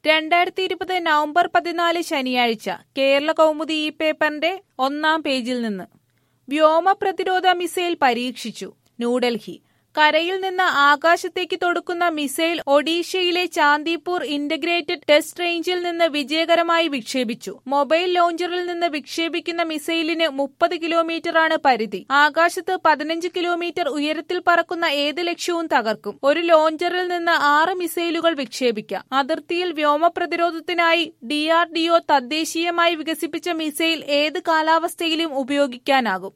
രണ്ടായിരത്തി ഇരുപത് നവംബർ പതിനാല് ശനിയാഴ്ച കേരള കൗമുദി ഈ പേപ്പറിന്റെ ഒന്നാം പേജിൽ നിന്ന് വ്യോമ പ്രതിരോധ മിസൈൽ പരീക്ഷിച്ചു ന്യൂഡൽഹി കരയിൽ നിന്ന് ആകാശത്തേക്ക് തൊടുക്കുന്ന മിസൈൽ ഒഡീഷയിലെ ചാന്ദിപൂർ ഇന്റഗ്രേറ്റഡ് ടെസ്റ്റ് റേഞ്ചിൽ നിന്ന് വിജയകരമായി വിക്ഷേപിച്ചു മൊബൈൽ ലോഞ്ചറിൽ നിന്ന് വിക്ഷേപിക്കുന്ന മിസൈലിന് മുപ്പത് കിലോമീറ്ററാണ് പരിധി ആകാശത്ത് പതിനഞ്ച് കിലോമീറ്റർ ഉയരത്തിൽ പറക്കുന്ന ഏത് ലക്ഷ്യവും തകർക്കും ഒരു ലോഞ്ചറിൽ നിന്ന് ആറ് മിസൈലുകൾ വിക്ഷേപിക്കാം അതിർത്തിയിൽ വ്യോമ പ്രതിരോധത്തിനായി ഡിആർഡിഒ തദ്ദേശീയമായി വികസിപ്പിച്ച മിസൈൽ ഏത് കാലാവസ്ഥയിലും ഉപയോഗിക്കാനാകും